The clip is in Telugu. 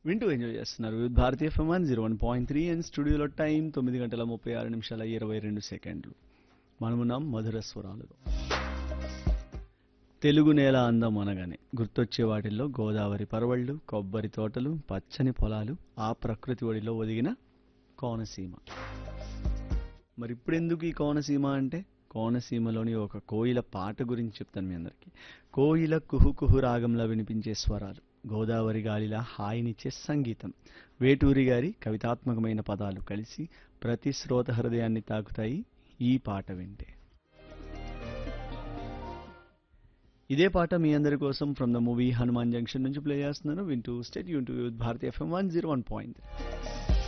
వింటూ ఎంజాయ్ చేస్తున్నారు with Bharatiya FM one zero one point three and స్టూడియోలో టైం తొమ్మిది గంటల ముప్పై ఆరు నిమిషాల ఇరవై రెండు సెకండ్లు మనమున్నాం మధుర స్వరాలలో తెలుగు నేల అందం అనగానే గుర్తొచ్చే వాటిల్లో గోదావరి పరవళ్ళు కొబ్బరి తోటలు పచ్చని పొలాలు ఆ ప్రకృతి ఒడిలో ఒదిగిన కోనసీమ మరి ఇప్పుడెందుకు ఈ కోనసీమ అంటే కోనసీమలోని ఒక కోయిల పాట గురించి చెప్తాను మీ అందరికీ కోయిల కుహు కుహు రాగంలో వినిపించే స్వరాలు గోదావరి గాలిలా హాయినిచ్చే సంగీతం వేటూరి గారి కవితాత్మకమైన పదాలు కలిసి ప్రతి శ్రోత హృదయాన్ని తాకుతాయి ఈ పాట వింటే ఇదే పాట మీ అందరి కోసం from the movie Hanuman junction నుంచి ప్లే చేస్తున్నాను వింటూ స్టేట్ యూన్ టు భారతీయ FM one zero one point